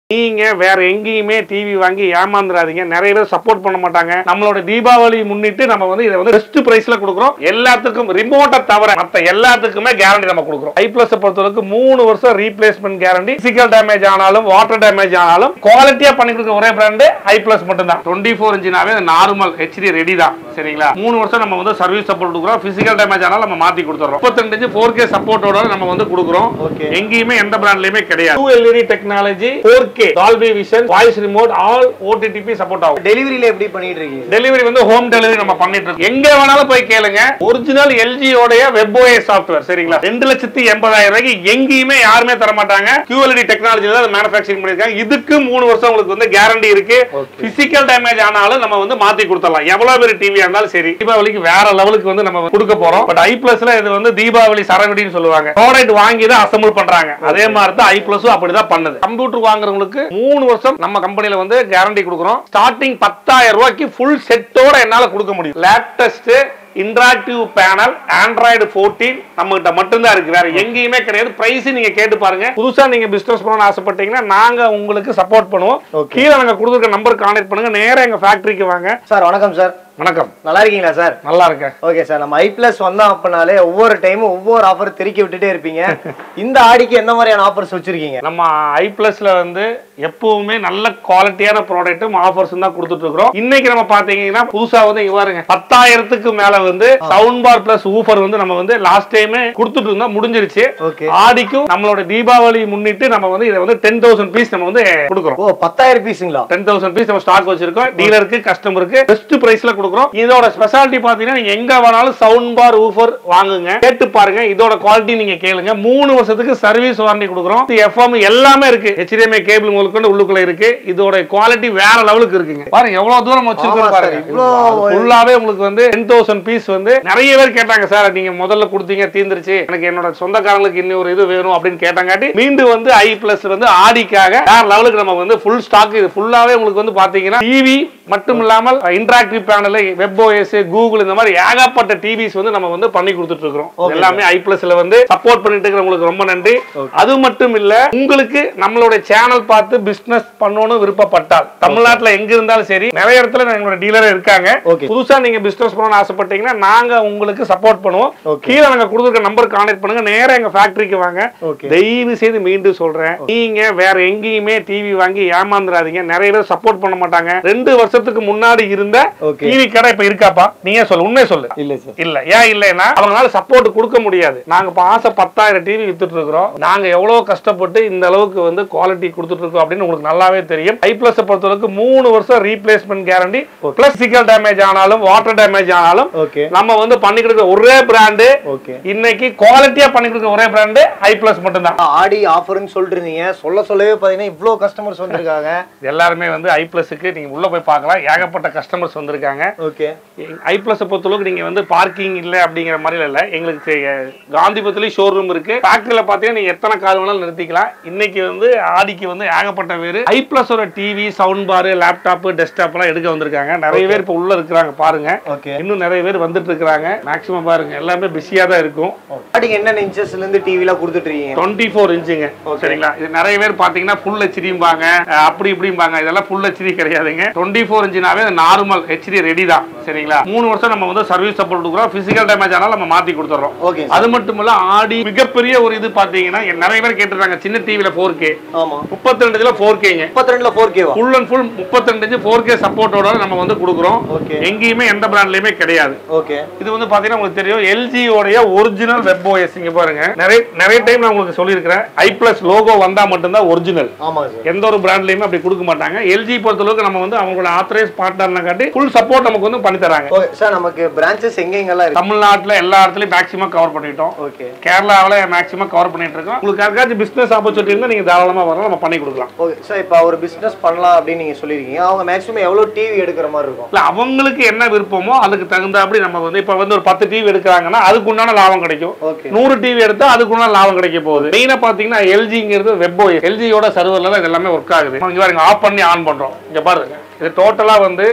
நீங்க வேற எங்கேயுமே டிவி வாங்கி ஏமாந்துடாதீங்க நிறைய பேர் சப்போர்ட் பண்ண மாட்டாங்க நம்மளோட தீபாவளி முன்னிட்டு நம்ம வந்து இதை வந்து பெஸ்ட் பிரைஸ்ல கொடுக்குறோம் எல்லாத்துக்கும் ரிமோட்டை தவிர மத்த எல்லாத்துக்குமே கேரண்டி நம்ம கொடுக்குறோம் ஐ பிளஸ் பொறுத்தவரைக்கு மூணு வருஷம் ரீப்ளேஸ்மெண்ட் கேரண்டி பிசிக்கல் டேமேஜ் ஆனாலும் வாட்டர் டேமேஜ் ஆனாலும் குவாலிட்டியா பண்ணி கொடுக்க ஒரே பிராண்டு ஐ பிளஸ் மட்டும் தான் டுவெண்ட்டி ஃபோர் இன்ச்சினாவே நார்மல் ஹெச்டி ரெடி தான் சரிங்களா மூணு வருஷம் நம்ம வந்து சர்வீஸ் சப்போர்ட் கொடுக்குறோம் பிசிக்கல் டேமேஜ் ஆனாலும் நம்ம மாத்தி கொடுத்துறோம் முப்பத்தெண்டு இன்ச்சு ஃபோர் கே சப்போர்ட்டோட நம்ம வந்து கொடுக்குறோம் Okay. எங்கேயுமே எந்த பிராண்ட்லயுமே கிடையாது two LED technology four K Dolby Vision voice remote all OTT support ஆகும் டெலிவரியில எப்படி பண்ணிட்டு இருக்கீங்க டெலிவரி வந்து ஹோம் டெலிவரி நம்ம பண்ணிட்டு இருக்கோம் எங்க வேணாலும் போய் கேளுங்க ஒரிஜினல் எல்ஜி உடைய வெப்ஓஏ சாஃப்ட்வேர் சரிங்களா ரெண்டு லட்சத்தி எண்பதாயிரம் ரூபாய்க்கு எங்கேயுமே யாருமே தர மாட்டாங்க QLED டெக்னாலஜி தான் மேனுஃபேக்சரிங் பண்ணிருக்காங்க இதுக்கு மூணு வருஷம் உங்களுக்கு வந்து கேரண்டி இருக்கு Okay. பிசிக்கல் டேமேஜ் ஆனாலும் நம்ம வந்து மாத்தி கொடுத்துடலாம் எவ்வளவு பெரிய டிவியா இருந்தாலும் சரி தீபாவளிக்கு வேற லெவலுக்கு வந்து நம்ம கொடுக்க போறோம் பட் ஐ பிளஸ்ல இது வந்து தீபாவளி சரவடின்னு சொல்லுவாங்க ப்ராடக்ட் வாங்கி தான் அசம்பிள் பண்றாங்க அதே மாதிரி தான் ஐ பிளஸும் அப்படிதான் பண்ணுது கம்ப்யூட்டர் வாங்குறவங்களுக்கு மூணு வருஷம் நம்ம கம்பெனில வந்து கேரண்டி கொடுக்குறோம் ஸ்டார்டிங் பத்தாயிரம் ரூபாய்க்கு ஃபுல் செட்டோட என்னால கொடுக்க முடியும் லேட்டஸ்ட் இன்டராக்டிவ் பேனல் ஆண்ட்ராய்டு 14 நம்ம கிட்ட மட்டும்தான் இருக்கு வேற எங்கேயுமே கிடையாது பிரைஸ் நீங்க கேட்டு பாருங்க புதுசா நீங்க பிசினஸ் பண்ணணும்னு ஆசைப்பட்டீங்கன்னா நாங்க உங்களுக்கு சப்போர்ட் பண்ணுவோம் Okay. கீழே நாங்க கொடுத்துருக்க நம்பர் கான்டாக்ட் பண்ணுங்க நேரா எங்க ஃபேக்டரிக்கு வாங்க சார் வணக்கம் சார் வணக்கம் நல்லா இருக்கீங்களா சார் நல்லா இருக்கேன் ஓகே சார் நம்ம ஐ பிளஸ் வந்தோம் அப்படின்னாலே ஒவ்வொரு டைமும் ஒவ்வொரு ஆஃபர் தெறிக்க விட்டுட்டே இருப்பீங்க இந்த ஆடிக்கு என்ன மாதிரியான ஆஃபர்ஸ் வச்சிருக்கீங்க நம்ம ஐ பிளஸ்ல வந்து எப்பவுமே நல்ல குவாலிட்டியான ப்ராடக்ட்டும் ஆஃபர்ஸும் தான் கொடுத்துட்டு இருக்கிறோம் இன்னைக்கு நம்ம பாத்தீங்கன்னா புதுசா வந்து இங்க பாருங்க பத்தாயிரத்துக்கு மேல வந்து சவுண்ட் பார் பிளஸ் ஊஃபர் வந்து நம்ம வந்து லாஸ்ட் டைம் கொடுத்துட்டு இருந்தோம் முடிஞ்சிருச்சு ஓகே ஆடிக்கும் நம்மளோட தீபாவளி முன்னிட்டு நம்ம வந்து இதை வந்து டென் தௌசண்ட் பீஸ் நம்ம வந்து கொடுக்குறோம் ஓ பத்தாயிரம் பீஸுங்களா டென் தௌசண்ட் பீஸ் நம்ம ஸ்டாக் வச்சிருக்கோம் டீலருக்கு கஸ்டமருக்கு பெஸ்ட் பிரைஸ்ல கொடுக்குறோம் இதோட ஸ்பெஷாலிட்டி பாத்தீங்கன்னா நீங்க எங்க வேணாலும் சவுண்ட் பார் ஊஃபர் வாங்குங்க கேட்டு பாருங்க இதோட குவாலிட்டி நீங்க கேளுங்க மூணு வருஷத்துக்கு சர்வீஸ் வாரண்டி கொடுக்குறோம் எஃப்எம் எல்லாமே இருக்கு HDMI கேபிள் முதற்கொண்டு உள்ளுக்குள்ள இருக்கு இதோட குவாலிட்டி வேற லெவலுக்கு இருக்குங்க பாருங்க எவ்வளவு தூரம் ஆமா வச்சிருக்கோம் sir, பாருங்க இவ்ளோ ஃபுல்லாவே உங்களுக்கு வந்து டென் தௌசண்ட் பீஸ் வந்து நிறைய பேர் கேட்டாங்க சார் நீங்க முதல்ல கொடுத்தீங்க தீந்துருச்சு எனக்கு என்னோட சொந்தக்காரங்களுக்கு இன்னும் ஒரு இது வேணும் அப்படின்னு கேட்டாங்காட்டி மீண்டும் வந்து ஐ பிளஸ் வந்து ஆடிக்காக வேற லெவலுக்கு நம்ம வந்து ஃபுல் ஸ்டாக் இது ஃபுல்லாவே உங்களுக்கு வந்து பாத்தீங்கன்னா டிவி மட்டும் இல்லாமல் interactive panel web OS Google இந்த மாதிரி ஏகப்பட்ட டிவிஸ் வந்து நம்ம வந்து பண்ணி கொடுத்துட்டு இருக்கிறோம் Okay, எல்லாமே ஐ பிளஸ்ல வந்து சப்போர்ட் பண்ணிட்டு இருக்கிறவங்களுக்கு ரொம்ப நன்றி அது மட்டும் இல்ல உங்களுக்கு நம்மளோட சேனல் பார்த்து பிசினஸ் பண்ணணும்னு விருப்பப்பட்டால் தமிழ்நாட்டுல எங்க இருந்தாலும் சரி நிறைய இடத்துல எங்களோட டீலர் இருக்காங்க Okay. புதுசா நீங்க பிசினஸ் பண்ணணும்னு ஆசைப்பட்டீங்கன்னா நாங்க உங்களுக்கு சப்போர்ட் பண்ணுவோம் Okay. கீழே நாங்க கொடுத்துருக்க நம்பர் கான்டாக்ட் பண்ணுங்க நேரா எங்க ஃபேக்டரிக்கு வாங்க Okay. தயவு செய்து மீண்டும் சொல்றேன் நீங்க வேற எங்கேயுமே டிவி வாங்கி ஏமாந்துடாதீங்க நிறைய பேர் சப்போர்ட் பண்ண மாட்டாங்க ரெண்டு வருஷத்துக்கு முன்னாடி இருந்த Okay. டிவி கடை இப்ப இருக்காப்பா நீங்க சொல்லு உண்மையை சொல்லு இல்ல சார் இல்ல ஏன் இல்லைன்னா அவங்களால சப்போர்ட் கொடுக்க முடியாது நாங்க இப்ப ஆசை பத்தாயிரம் டிவி வித்துட்டு இருக்கிறோம் நாங்க எவ்வளவு கஷ்டப்பட்டு இந்த அளவுக்கு வந்து குவாலிட்டி கொடுத்துட்டு இருக்கோம் அப்படின்னு உங்களுக்கு நல்லாவே தெரியும் ஐ பிளஸ் பொறுத்தளவுக்கு மூணு வருஷம் replacement guarantee plus physical damage ஆனாலும் வாட்டர் டேமேஜ் ஆனாலும் ஓகே நம்ம வந்து பண்ணி கொடுக்க ஒரே பிராண்டு ஓகே இன்னைக்கு குவாலிட்டியா பண்ணி கொடுக்க ஒரே பிராண்டு ஐ பிளஸ் மட்டும்தான் ஆடி ஆஃபர்னு சொல்லிட்டு இருந்தீங்க சொல்ல சொல்லவே பாத்தீங்கன்னா இவ்ளோ கஸ்டமர்ஸ் வந்திருக்காங்க எல்லாருமே வந்து ஐ பிளஸுக்கு நீங்க உள்ள போய் பார்க்கலாம் ஏகப்பட்ட கஸ்டமர்ஸ் வந்திருக்காங்க ஓகே ஐ பிளஸ் பொறுத்தளவுக்கு நீங்க வந்து பார்க்கிங் இல்ல அப்படிங்கிற மாதிரி இல்ல எங்களுக்கு அஹ், காந்திபுரத்துலயும் ஷோரூம் இருக்கு ஃபேக்டரியில பாத்தீங்கன்னா நீங்க எத்தனை கார் வேணாலும் நிறுத்திக்கலாம் இன்னைக்கு வந்து ஆடிக்கு வந்து ஏகப்பட்ட பேர் ஐ பிளஸ் ஒரு TV sound bar laptop desktop எல்லாம் எடுக்க வந்திருக்காங்க நிறைய பேர் இப்ப உள்ள இருக்கிறாங்க பாருங்க ஓகே இன்னும் நிறைய பேர் வந்துட்டு இருக்காங்க மேக்ஸிமம் பாருங்க எல்லாமே பிஸியா தான் இருக்கும் ஆடிக்கு என்னென்ன இன்ச்சஸ்ல இருந்து டிவிலாம் கொடுத்துட்டு இருக்கீங்க டுவெண்ட்டி ஃபோர் இன்ச்சுங்க சரிங்களா இது நிறைய பேர் பாத்தீங்கன்னா ஃபுல் ஹெச்டிம்பாங்க அப்படி இப்படிம்பாங்க இதெல்லாம் ஃபுல் ஹெச்டி கிடையாதுங்க டுவெண்ட்டி ஃபோர் இன்ச்சுனாவே நார்மல் ஹெச்டி ரெடி தான் சரிங்களா மூணு வருஷம் நம்ம வந்து சர்வீஸ் சப்போர்ட் கொடுக்குறோம் பிசிக்கல் டேமேஜ் ஆனாலும் நம்ம மாத்தி கொடுத்துறோம் ஓகே அது மட்டும் இல்ல ஆடி மிகப்பெரிய ஒரு இது பாத்தீங்கன்னா நிறைய பேர் கேட்டுருக்காங்க சின்ன டிவில ஃபோர் கே ஆமா முப்பத்தி ரெண்டுல ஃபோர் கேங்க முப்பத்தி ரெண்டுல ஃபோர் கேவா ஃபுல் அண்ட் ஃபுல் முப்பத்தி ரெண்டு ஃபோர் கே சப்போர்ட்டோட நம்ம வந்து கொடுக்குறோம் Okay. எங்கேயுமே எந்த பிராண்ட்லயுமே கிடையாது ஓகே இது வந்து பாத்தீங்கன்னா உங்களுக்கு தெரியும் LG உடைய ஒரிஜினல் வெப் ஓஎஸ் இங்க பாருங்க நிறைய நிறைய டைம் நான் உங்களுக்கு சொல்லியிருக்கிறேன் ஐ பிளஸ் லோகோ வந்தா மட்டும்தான் ஒரிஜினல் ஆமாங்க சார் எந்த ஒரு பிராண்ட்லயுமே அப்படி கொடுக்க மாட்டாங்க எல்ஜி பொறுத்தளவுக்கு நம்ம வந்து அவங்களோட ஆத்தரைஸ் பார்ட்னர்னா காட்டி ஃபுல் சப்போர்ட் நமக்கு வந்து பண்ணி தராங்க ஓகே சார் நமக்கு பிரான்ச்சஸ் எங்க எங்கெல்லாம் இருக்கு தமிழ்நாட்டுல எல்லா இடத்துலயும் மேக்ஸிமம் கவர் பண்ணிட்டோம் ஓகே கேரளாவில் மேக்ஸிமம் கவர் பண்ணிட்டு இருக்கோம் உங்களுக்கு யாருக்காச்சும் பிசினஸ் ஆப்பர்ச்சுனிட்டி இருந்தால் நீங்க தாராளமா வரலாம் நம்ம பண்ணி கொடுக்கலாம் ஓகே சார் இப்போ ஒரு பிசினஸ் பண்ணலாம் அப்படின்னு நீங்க சொல்லியிருக்கீங்க அவங்க மேக்ஸிமம் எவ்வளவு டிவி எடுக்கிற மாதிரி இருக்கும் இல்ல அவங்களுக்கு என்ன விருப்பமோ அதுக்கு தகுந்தாப்படி நம்ம வந்து இப்ப வந்து ஒரு பத்து டிவி எடுக்கிறாங்கன்னா அதுக்கு உண்டான லாபம் கிடைக்கும் ஓகே நூறு டிவி எடுத்தா அதுக்கு உண்டான லாபம் கிடைக்க போகுது மெயினா பாத்தீங்கன்னா எல்ஜிங்கிறது வெப் ஓஎஸ் எல்ஜியோட சர்வர்ல தான் இது எல்லாமே ஒர்க் ஆகுது இங்க பாருங்க ஆஃப் பண்ணி ஆன் பண்றோம் இங்க பாருங்க இது டோட்டலா வந்து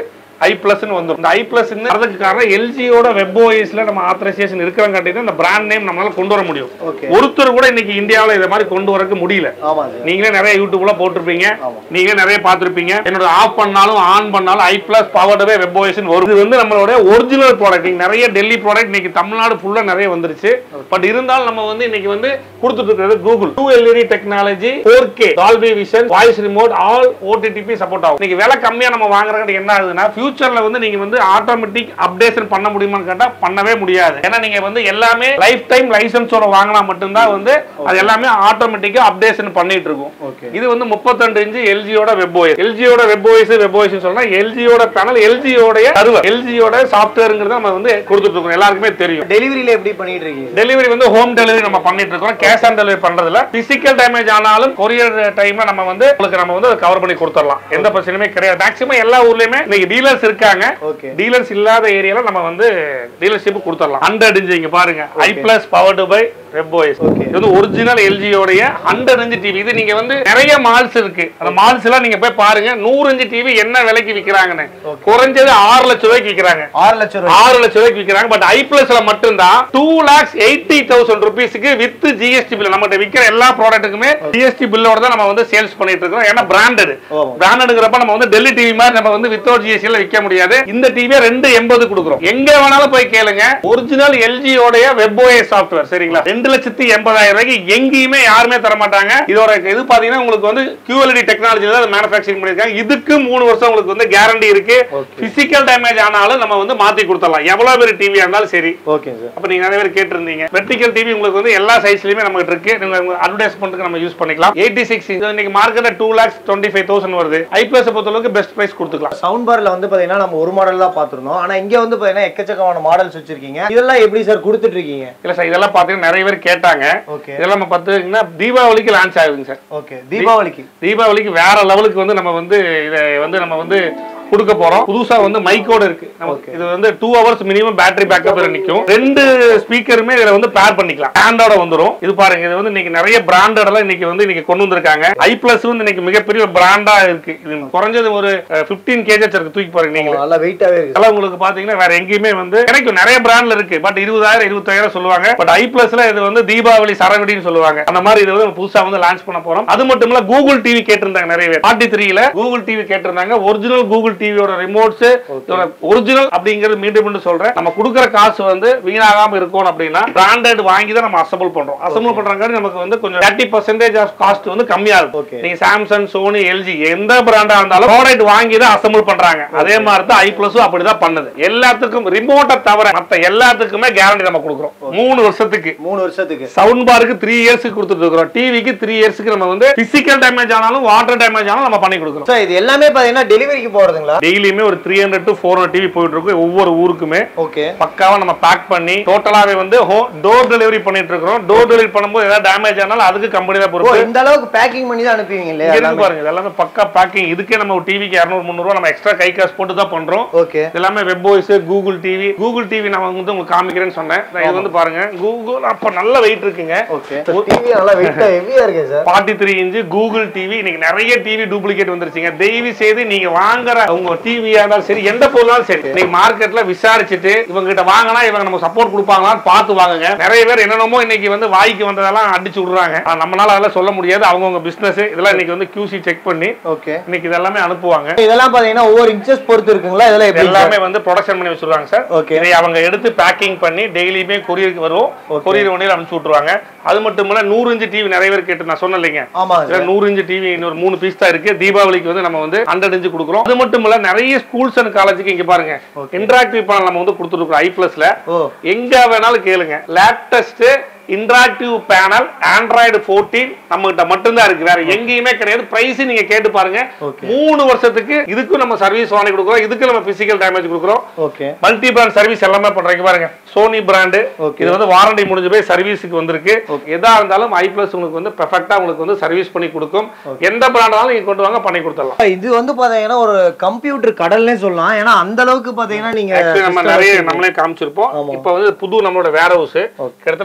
ஐ பிளஸ்னு வந்து இந்த ஐ பிளஸ் அதுக்கு காரணம் எல்ஜியோட வெப் ஓஎஸ்ல நம்ம ஆத்தரைசேஷன் இருக்கிறங்காட்டி தான் இந்த பிராண்ட் நேம் நம்மளால கொண்டு வர முடியும் ஓகே ஒருத்தர் கூட இன்னைக்கு இந்தியாவுல இதை மாதிரி கொண்டு வரக்கு முடியல ஆமா சார் நீங்களே நிறைய யூடியூப்ல போட்டிருப்பீங்க ஆமா. நீங்களே நிறைய பார்த்திருப்பீங்க என்னோட ஆஃப் பண்ணாலும் ஆன் பண்ணாலும் ஐ பிளஸ் பவர்டவே வெப் ஓஎஸ் வரும் இது வந்து நம்மளோட ஒரிஜினல் ப்ராடக்ட் நீங்க நிறைய டெல்லி ப்ராடக்ட் இன்னைக்கு தமிழ்நாடு ஃபுல்லா நிறைய வந்துருச்சு பட் இருந்தாலும் நம்ம வந்து இன்னைக்கு வந்து கொடுத்துட்டு இருக்கிறது Google two LED technology four K Dolby Vision voice remote all OTT support ஆகும் இன்னைக்கு விலை கம்மியா நம்ம வாங்குறதுக்கு என்ன ஆகுதுன்னா ஃபியூச்சர்ல வந்து நீங்க வந்து ஆட்டோமேட்டிக் அப்டேஷன் பண்ண முடியுமான்னு கேட்டா பண்ணவே முடியாது ஏன்னா நீங்க வந்து எல்லாமே லைஃப் டைம் லைசன்ஸோட வாங்கினா மட்டும்தான் வந்து அது எல்லாமே ஆட்டோமேட்டிக்கா அப்டேஷன் பண்ணிட்டு இருக்கும் ஓகே இது வந்து 32 இன்ச்சு எல்ஜியோட வெப் ஓஎஸ் எல்ஜியோட வெப் ஓஎஸ் வெப் ஓஎஸ் சொன்னா எல்ஜியோட பேனல் எல்ஜியோட சர்வர் எல்ஜியோட சாஃப்ட்வேர்ங்கிறத நம்ம வந்து கொடுத்துட்டு இருக்கோம் எல்லாருக்குமே தெரியும் டெலிவரியில எப்படி பண்ணிட்டு இருக்கீங்க டெலிவரி வந்து ஹோம் டெலிவரி நம்ம பண்ணிட்டு இருக்கோம் கேஷ் ஆன் டெலிவரி பண்றதுல பிசிக்கல் டேமேஜ் ஆனாலும் கொரியர் டைம்ல நம்ம வந்து உங்களுக்கு நம்ம வந்து கவர் பண்ணி கொடுத்துடலாம் எந்த பிரச்சனையுமே கிடையாது மேக்ஸிமம் எல்லா ஊர்லயுமே இன்னைக்கு டீலர்ஸ் இருக்காங்க ஓகே டீலர்ஸ் இல்லாத ஏரியால நம்ம வந்து டீலர்ஷிப் கொடுத்துடலாம் ஹண்ட்ரட் இன்ச் இங்க பாருங்க I plus powered by web OS Okay. இது வந்து ஒரிஜினல் எல்ஜியோடைய ஹண்ட்ரட் இன்ச் டிவி இது நீங்க வந்து நிறைய மால்ஸ் இருக்கு அந்த மால்ஸ் எல்லாம் நீங்க போய் பாருங்க நூறு இன்ச் டிவி என்ன விலைக்கு விக்கிறாங்கன்னு குறைஞ்சது ஆறு லட்சம் ரூபாய்க்கு விக்கிறாங்க ஆறு லட்சம் ரூபாய் ஆறு லட்சம் ரூபாய்க்கு விக்கிறாங்க பட் ஐ பிளஸ்ல மட்டும்தான் டூ லேக்ஸ் எயிட்டி தௌசண்ட் ருபீஸ்க்கு வித் ஜிஎஸ்டி பில் நம்மகிட்ட விக்கிற எல்லா ப்ராடக்ட்டுக்குமே ஜிஎஸ்டி பில்லோட தான் நம்ம வந்து சேல்ஸ் பண்ணிட்டு இருக்கோம் ஏன்னா பிராண்டட் ஆமா. பிராண்டடுங்கிறப்ப நம்ம வந்து டெல்லி டிவி மாதிரி நம்ம வந்து வித்தவுட் ஜிஎஸ்டில விற்க முடியாது இந்த டிவியை ரெண்டு எண்பது கொடுக்குறோம் எங்க வேணாலும் போய் கேளுங்க ஒரிஜினல் எல்ஜியோடைய வெப் ஓஎஸ் சாஃப்ட்வேர் சரிங்களா ரெண்டு லட்சத்தி எண்பதாயிரம் ரூபாய்க்கு எங்கேயுமே யாருமே தர மாட்டாங்க இதோட இது பாத்தீங்கன்னா உங்களுக்கு வந்து QLED டெக்னாலஜில தான் மேனுஃபேக்சரிங் பண்ணிருக்காங்க இதுக்கு மூணு வருஷம் உங்களுக்கு வந்து கேரண்டி இருக்கு Okay. பிசிக்கல் டேமேஜ் ஆனாலும் நம்ம வந்து மாத்தி கொடுத்துடலாம் எவ்வளவு பேர் டிவியா இருந்தாலும் சரி ஓகே சார் அப்ப நீங்க நிறைய பேர் கேட்டிருந்தீங்க வெர்டிகல் டிவி உங்களுக்கு வந்து எல்லா சைஸ்லயுமே நம்ம இருக்கு நீங்க அட்வர்டைஸ்மெண்ட்டுக்கு நம்ம யூஸ் பண்ணிக்கலாம் எயிட்டி சிக்ஸ் இன்னைக்கு மார்க்கெட்ல two lakhs twenty five thousand வருது ஐ பிளஸ் பொறுத்தளவுக்கு பெஸ்ட் பிரைஸ் கொடுத்துக்கலாம் சவுண்ட் பார்ல வந்து பாத்தீங்கன்னா நம்ம ஒரு மாடல் தான் பாத்துருந்தோம் ஆனா இங்க வந்து பாத்தீங்கன்னா எக்கச்சக்கமான மாடல்ஸ் வச்சிருக்கீங்க இதெல்லாம் எப்படி சார் கொடுத்துட்டு இருக்கீங்க இல்ல சார் இதெல்லாம் பாத்தீங்கன்னா நிறைய பேர் கேட்டாங்க ஓகே இதெல்லாம் நம்ம பாத்தீங்கன்னா தீபாவளிக்கு லான்ச் ஆகுதுங்க சார் ஓகே தீபாவளிக்கு தீபாவளிக்கு வேற லெவலுக்கு வந்து நம்ம வந்து இதை வந்து நம்ம வந்து கொடுக்க போறோம் புதுசா வந்து மைக்கோட இருக்கு நமக்கு இது வந்து two hours minimum battery backup நிக்கும் ரெண்டு ஸ்பீக்கருமே இதுல வந்து பேர் பண்ணிக்கலாம் ஹேண்டோட வந்துரும் இது பாருங்க இது வந்து இன்னைக்கு நிறைய பிராண்டட் எல்லாம் இன்னைக்கு வந்து இன்னைக்கு கொண்டு வந்திருக்காங்க ஐ பிளஸ் வந்து இன்னைக்கு மிகப்பெரிய பிராண்டா இருக்கு இது குறைஞ்சது ஒரு பிப்டீன் கேஜஸ் இருக்கு தூக்கி பாருங்க நீங்க நல்லா வெயிட்டாவே இருக்கு அதெல்லாம் உங்களுக்கு பாத்தீங்கன்னா வேற எங்கேயுமே வந்து கிடைக்கும் நிறைய பிராண்ட்ல இருக்கு பட் இருபதாயிரம் இருபத்தாயிரம் சொல்லுவாங்க பட் ஐ பிளஸ்ல இது வந்து தீபாவளி சரவடின்னு சொல்லுவாங்க அந்த மாதிரி இது வந்து புதுசா வந்து லான்ச் பண்ண போறோம் அது மட்டும் இல்ல கூகுள் டிவி கேட்டிருந்தாங்க நிறைய பேர் ஃபார்ட்டி த்ரீல கூகுள் டிவி கேட்டிருந்தாங்க ஒரிஜினல் கூகுள் டிவியோட ரிமோட்ஸ் ஒரிஜினல் அப்படிங்கிறது மீண்டும் மீண்டும் சொல்றேன் நம்ம கொடுக்குற காசு வந்து வீணாகாம இருக்கணும் அப்படின்னா பிராண்டட் வாங்கி தான் நம்ம அசம்பிள் பண்றோம் அசம்பிள் பண்றங்காட்டி நமக்கு வந்து கொஞ்சம் தேர்ட்டி பர்சன்டேஜ் ஆஃப் காஸ்ட் வந்து கம்மியா Okay. இருக்கும் நீங்க சாம்சங் சோனி எல்ஜி எந்த பிராண்டா இருந்தாலும் ப்ராடக்ட் வாங்கி தான் அசம்பிள் பண்றாங்க அதே மாதிரி தான் ஐ பிளஸும் அப்படிதான் பண்ணுது எல்லாத்துக்கும் ரிமோட்டை தவிர மத்த எல்லாத்துக்குமே கேரண்டி நம்ம கொடுக்குறோம் மூணு வருஷத்துக்கு மூணு வருஷத்துக்கு சவுண்ட் பாருக்கு த்ரீ இயர்ஸ்க்கு கொடுத்துட்டு இருக்கிறோம் டிவிக்கு த்ரீ இயர்ஸ்க்கு நம்ம வந்து பிசிக்கல் டேமேஜ் ஆனாலும் வாட்டர் டேமேஜ் ஆனாலும் நம்ம பண்ணி கொடுக்குறோம் சார் இது எல்லாமே பாத்தீங்கன்னா டெலிவரிக்கு போறதுங்களா டெய்லியுமே ஒரு three hundred to four hundred TV போயிட்டு இருக்கு ஒவ்வொரு ஊருக்குமே ஓகே பக்காவா நம்ம பேக் பண்ணி டோட்டலாவே வந்து டோர் டெலிவரி பண்ணிட்டு இருக்கிறோம் டோர் டெலிவரி பண்ணும்போது ஏதாவது டேமேஜ் ஆனாலும் அதுக்கு கம்பெனி தான் ஓ பொறுப்பு இந்த அளவுக்கு பேக்கிங் பண்ணி தான் அனுப்புவீங்க இங்க இல்லையா இருக்கு பாருங்க இது எல்லாமே பக்கா பேக்கிங் இதுக்கே நம்ம ஒரு டிவிக்கு இரநூறு முந்நூறுவா நம்ம எக்ஸ்ட்ரா கை காசு போட்டு தான் பண்றோம் ஓகே இது எல்லாமே web voice Google TV Google TV நான் வந்து உங்களுக்கு காமிக்கிறேன்னு சொன்னேன் நான் இது வந்து பாருங்க கூகுள் அப்ப நல்ல வெயிட் இருக்குங்க ஓகே டிவி நல்லா வெயிட்டா ஹெவியா இருக்கு sir forty three inch Google TV இன்னைக்கு நிறைய டிவி டூப்ளிகேட் வந்துருச்சுங்க தயவு செய்து நீங்க வாங்குற உங்க டிவியா இருந்தாலும் சரி எந்த பொருளாலும் சரி நீங்க மார்க்கெட்ல விசாரிச்சுட்டு இவங்க கிட்ட வாங்கினா இவங்க நம்ம சப்போர்ட் கொடுப்பாங்களான்னு பார்த்து வாங்குங்க நிறைய பேர் என்னென்னமோ இன்னைக்கு வந்து வாய்க்கு வந்ததெல்லாம் அடிச்சு விடுறாங்க ஆனா, நம்மளால அதெல்லாம் சொல்ல முடியாது அவங்கவுங்க பிசினஸ் இதெல்லாம் இன்னைக்கு வந்து QC செக் பண்ணி ஓகே இன்னைக்கு இதெல்லாமே அனுப்புவாங்க இதெல்லாம் பாத்தீங்கன்னா ஒவ்வொரு இன்ச்சஸ் பொறுத்து இருக்குங்களா இதெல்லாம் எப்படி எல்லாமே வந்து ப்ரொடக்ஷன் பண்ணி வச்சிருவாங்க சார் ஓகே இதை அவங்க எடுத்து பேக்கிங் பண்ணி டெய்லியுமே கொரியருக்கு வரும் Okay. கொரியர் வண்டியில் அனுப்பிச்சு விட்டுருவாங்க அது மட்டும் இல்ல நூறு இன்ச்சு டிவி நிறைய பேர் கேட்டு நான் சொன்னேன் இல்லைங்க ஆமா இதுல சார் நூறு இன்ச்சு டிவி இன்னொரு மூணு பீஸ் தான் இருக்கு தீபாவளிக்கு வந்து நம்ம வந்து ஹண்ட்ரட் இன்ச்சு கொடுக்குறோம் அது மட்டும் இல்ல நிறைய ஸ்கூல்ஸ் அண்ட் காலேஜுக்கு இங்க பாருங்க Okay. இன்டராக்டிவ் பேனல் நம்ம வந்து கொடுத்துருக்கோம் ஐ பிளஸ்ல ஓ எங்க வேணாலும் கேளுங்க லேட்டஸ்ட் இன்டராக்டிவ் பேனல் ஆண்ட்ராய்டு 14 நம்ம கிட்ட மட்டும்தான் இருக்கு வேற எங்கேயுமே கிடையாது பிரைஸ் நீங்க கேட்டு பாருங்க Okay. மூணு வருஷத்துக்கு இதுக்கும் நம்ம சர்வீஸ் வாங்கி கொடுக்குறோம் இதுக்கு நம்ம பிசிக்கல் டேமேஜ் கொடுக்குறோம் ஓகே மல்டி பிராண்ட் சர்வீஸ் எல்லாமே பண்றீங்க பாருங்க சோனி பிராண்டு Okay. இது வந்து வாரண்டி முடிஞ்சு போய் சர்வீஸுக்கு வந்திருக்கு எதா இருந்தாலும் ஐ பிளஸ் உங்களுக்கு வந்து பெர்ஃபெக்ட்டா உங்களுக்கு வந்து சர்வீஸ் பண்ணி கொடுக்கும் எந்த பிராண்டாலும் நீங்க கொண்டு வாங்க பண்ணி கொடுத்துடலாம் இது வந்து பாத்தீங்கன்னா ஒரு கம்ப்யூட்டர் கடல்னே சொல்லலாம் ஏன்னா அந்த அளவுக்கு பாத்தீங்கன்னா நீங்க Actually நம்ம system நிறைய வச்சிருக்கீங்க. நம்மளே காமிச்சிருப்போம் ஆமா. இப்போ வந்து புது நம்மளோட வேர் ஹவுஸ் Okay. கிட்டத்தட்ட ஒரு பத்தாயிரம்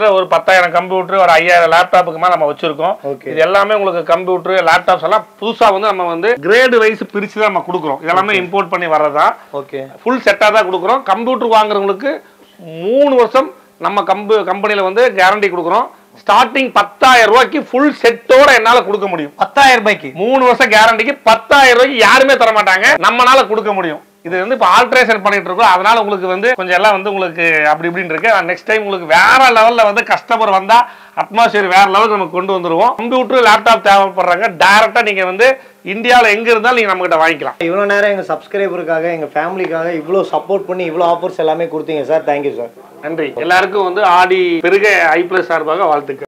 பத்தாயிரம் கம்ப்யூட்டர் ஒரு ஐயாயிரம் லேப்டாப்புக்கு மேல நம்ம வச்சிருக்கோம் Okay. இது எல்லாமே உங்களுக்கு கம்ப்யூட்டர் லேப்டாப்ஸ் எல்லாம் புதுசா வந்து நம்ம வந்து கிரேடு வைஸ் பிரிச்சு தான் நம்ம கொடுக்குறோம் இதெல்லாமே இம்போர்ட் பண்ணி வர்றதா ஓகே ஃபுல் செட்டாக தான் கொடுக்குறோம் கம்ப்யூட்டர் வாங்குறவங்களுக்கு மூணு வருஷம் நம்ம கம்பு கம்பெனியில் வந்து கேரண்டி கொடுக்குறோம் ஸ்டார்டிங் பத்தாயிரம் ரூபாய்க்கு ஃபுல் செட்டோட என்னால் கொடுக்க முடியும் பத்தாயிரம் ரூபாய்க்கு மூணு வருஷம் கேரண்டிக்கு பத்தாயிரம் ரூபாய்க்கு யாருமே தர மாட்டாங்க நம்மனால கொடுக்க முடியும் இது வந்து இப்போ ஆல்ட்ரேஷன் பண்ணிட்டு இருக்கோம் அதனால உங்களுக்கு வந்து கொஞ்சம் எல்லாம் வந்து உங்களுக்கு அப்படி இப்படின்னு இருக்கு நெக்ஸ்ட் டைம் உங்களுக்கு வேற லெவல்ல வந்து கஸ்டமர் வந்தா அட்மாஸ்பியர் வேற லெவலுக்கு நம்ம கொண்டு வந்துருவோம் கம்ப்யூட்டர் லேப்டாப் தேவைப்படுறாங்க டைரக்டா நீங்க வந்து இந்தியாவில் எங்க இருந்தாலும் நீங்க நம்ம கிட்ட வாங்கிக்கலாம் இவ்வளோ நேரம் எங்கள் சப்ஸ்கிரைபருக்காக எங்கள் ஃபேமிலிக்காக இவ்வளோ சப்போர்ட் பண்ணி இவ்வளோ ஆஃபர்ஸ் எல்லாமே கொடுத்தீங்க சார் தேங்க்யூ சார் நன்றி எல்லாருக்கும் வந்து ஆடி பெருக ஐ பிளஸ் சார்பாக வாழ்த்துக்கள்